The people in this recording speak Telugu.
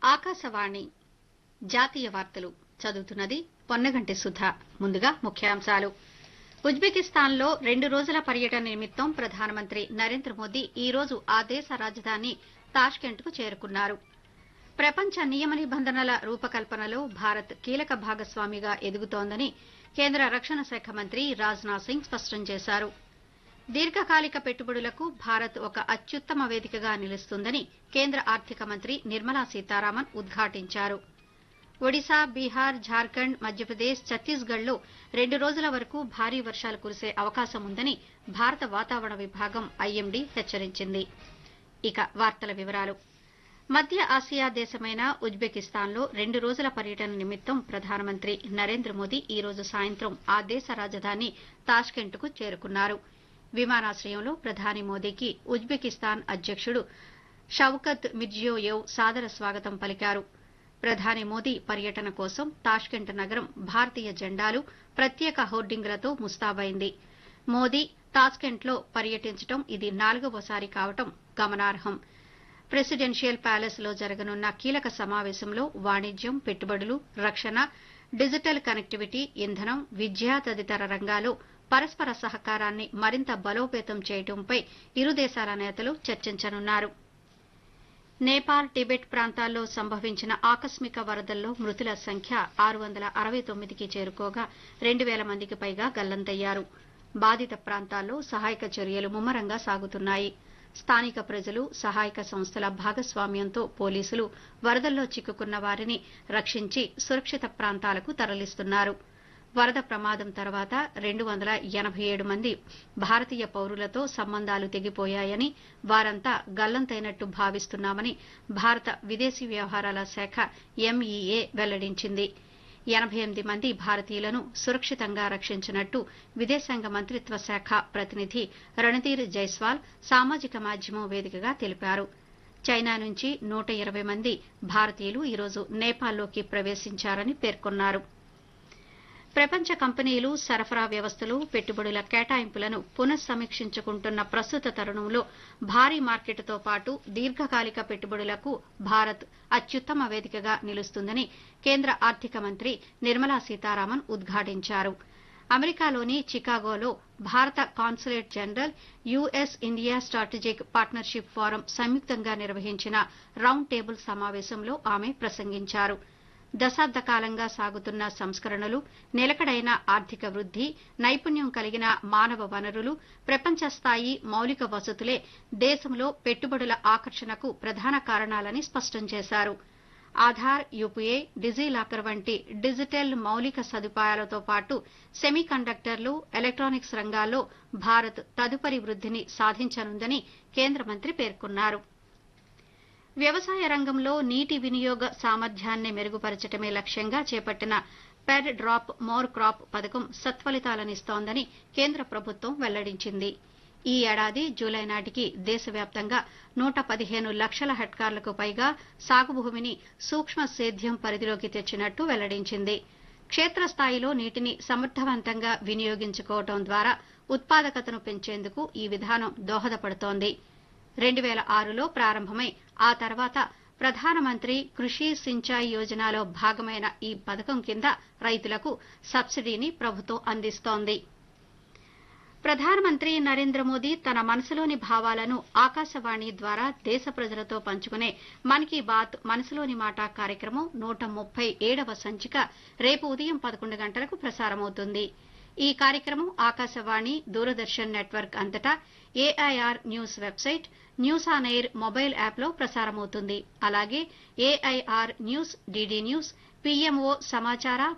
ఆకాశవాణి జాతీయ వార్తలు చదువుతున్నది పొన్నగంటి సుధ ముందుగా ముఖ్యాంశాలు ఉజ్బెకిస్తాన్లో రెండు రోజుల పర్యటన నిమిత్తం ప్రధానమంత్రి నరేంద్ర మోదీ ఈ రోజు ఆ దేశ రాజధాని తాష్కెంట్కు చేరుకున్నారు ప్రపంచ నియమ నిబంధనల రూపకల్పనలో భారత్ కీలక భాగస్వామిగా ఎదుగుతోందని కేంద్ర రక్షణ శాఖ మంత్రి రాజ్నాథ్ సింగ్ స్పష్టం చేశారు దీర్ఘకాలిక పెట్టుబడులకు భారత్ ఒక అత్యుత్తమ వేదికగా నిలుస్తుందని కేంద్ర ఆర్థిక మంత్రి నిర్మలా సీతారామన్ ఉద్ఘాటించారు ఒడిశా బీహార్ ఝార్ఖండ్ మధ్యప్రదేశ్ ఛత్తీస్గఢ్లో రెండు రోజుల వరకు భారీ వర్షాలు కురిసే అవకాశం ఉందని భారత వాతావరణ విభాగం ఐఎండీ హెచ్చరించింది ఇక వార్తల వివరాలు మధ్య ఆసియా దేశమైన ఉజ్బెకిస్తాన్లో రెండు రోజుల పర్యటన నిమిత్తం ప్రధానమంత్రి నరేంద్ర మోదీ ఈ రోజు సాయంత్రం ఆ దేశ రాజధాని తాష్కెంట్కు చేరుకున్నారు విమానాశ్రయంలో ప్రధాని మోదీకి ఉజ్బెకిస్తాన్ అధ్యకుడు షౌకత్ మిర్జియోయేవ్ సాదర స్వాగతం పలికారు ప్రధాని మోదీ పర్యటన కోసం తాష్కెంట్ నగరం భారతీయ జెండాలు ప్రత్యేక హోర్డింగులతో ముస్తాబైంది మోదీ తాష్కెంట్లో పర్యటించడం ఇది నాలుగవసారి కావడం గమనార్హం ప్రెసిడెన్షియల్ ప్యాలెస్ లో జరగనున్న కీలక సమావేశంలో వాణిజ్యం పెట్టుబడులు రక్షణ డిజిటల్ కనెక్టివిటీ ఇంధనం విద్య తదితర రంగాల్లో పరస్పర సహకారాన్ని మరింత బలోపేతం చేయడంపై ఇరు దేశాల నేతలు చర్చించనున్నారు నేపాల్ టిబెట్ ప్రాంతాల్లో సంభవించిన ఆకస్మిక వరదల్లో మృతుల సంఖ్య ఆరు వందల అరవై తొమ్మిదికి చేరుకోగా రెండు వేల మందికి పైగా గల్లంతయ్యారు బాధిత ప్రాంతాల్లో సహాయక చర్యలు ముమ్మరంగా సాగుతున్నాయి స్థానిక ప్రజలు సహాయక సంస్థల భాగస్వామ్యంతో పోలీసులు వరదల్లో చిక్కుకున్న వారిని రక్షించి సురక్షిత ప్రాంతాలకు తరలిస్తున్నారు వరద ప్రమాదం తర్వాత రెండు వందల ఎనబై ఏడు మంది భారతీయ పౌరులతో సంబంధాలు తెగిపోయాయని వారంతా గల్లంతైనట్టు భావిస్తున్నామని భారత విదేశీ వ్యవహారాల శాఖ ఎంఈఏ వెల్లడించింది ఎనబై ఎనిమిది మంది భారతీయులను సురక్షితంగా రక్షించినట్టు విదేశాంగ మంత్రిత్వ శాఖ ప్రతినిధి రణధీర్ జైస్వాల్ సామాజిక మాధ్యమం వేదికగా తెలిపారు చైనా నుంచి నూట ఇరవై మంది భారతీయులు ఈరోజు నేపాల్లోకి ప్రవేశించారని పేర్కొన్నారు ప్రపంచ కంపెనీలు సరఫరా వ్యవస్థలు పెట్టుబడుల కేటాయింపులను పునఃసమీక్షించుకుంటున్న ప్రస్తుత తరుణంలో భారీ మార్కెట్తో పాటు దీర్ఘకాలిక పెట్టుబడులకు భారత్ అత్యుత్తమ వేదికగా నిలుస్తుందని కేంద్ర ఆర్థిక మంత్రి నిర్మలా సీతారామన్ ఉద్ఘాటించారు అమెరికాలోని చికాగోలో భారత consulate general US India strategic partnership forum సంయుక్తంగా నిర్వహించిన రౌండ్ టేబుల్ సమావేశంలో ఆమె ప్రసంగించారు దశాబ్ద కాలంగా సాగుతున్న సంస్కరణలు నిలకడైన ఆర్థిక వృద్ది నైపుణ్యం కలిగిన మానవ వనరులు ప్రపంచ స్థాయి మౌలిక వసతులే దేశంలో పెట్టుబడుల ఆకర్షణకు ప్రధాన కారణాలని స్పష్టం చేశారు ఆధార్ యూపీఐ డిజిలాకర్ వంటి డిజిటల్ మౌలిక సదుపాయాలతో పాటు సెమీ కండక్టర్లు ఎలక్ట్రానిక్స్ రంగాల్లో భారత్ తదుపరి వృద్దిని సాధించనుందని కేంద్ర మంత్రి పేర్కొన్నారు వ్యవసాయ రంగంలో నీటి వినియోగ సామర్థ్యాన్ని మెరుగుపరచడమే లక్ష్యంగా చేపట్టిన పెర్ డ్రాప్ మోర్ క్రాప్ పథకం సత్ఫలితాలనిస్తోందని కేంద్ర ప్రభుత్వం వెల్లడించింది ఈ ఏడాది జూలై నాటికి దేశవ్యాప్తంగా నూట పదిహేను లక్షల హెక్టార్లకు పైగా సాగు భూమిని సూక్ష్మ సేద్యం పరిధిలోకి తెచ్చినట్టు వెల్లడించింది క్షేత్రస్థాయిలో నీటిని సమర్థవంతంగా వినియోగించుకోవడం ద్వారా ఉత్పాదకతను పెంచేందుకు ఈ విధానం దోహదపడుతోంది రెండు వేల ఆరులో ప్రారంభమై ఆ తర్వాత ప్రధానమంత్రి కృషి సించాయి యోజనలో భాగమైన ఈ పథకం కింద రైతులకు సబ్సిడీని ప్రభుత్వం అందిస్తోంది ప్రధానమంత్రి నరేంద్ర మోదీ తన మనసులోని భావాలను ఆకాశవాణి ద్వారా దేశ ప్రజలతో పంచుకునే మన్ కీ బాత్ మనసులోని మాట కార్యక్రమం నూట ముప్పై ఏడవ సంచిక రేపు ఉదయం పదకొండు గంటలకు ప్రసారమవుతుంది ఈ కార్యక్రమం ఆకాశవాణి దూరదర్శన్ నెట్వర్క్ అంతటా AIR news website news on air mobile యాప్లో ప్రసారమవుతుంది అలాగే AIR news DD news PMO సమాచార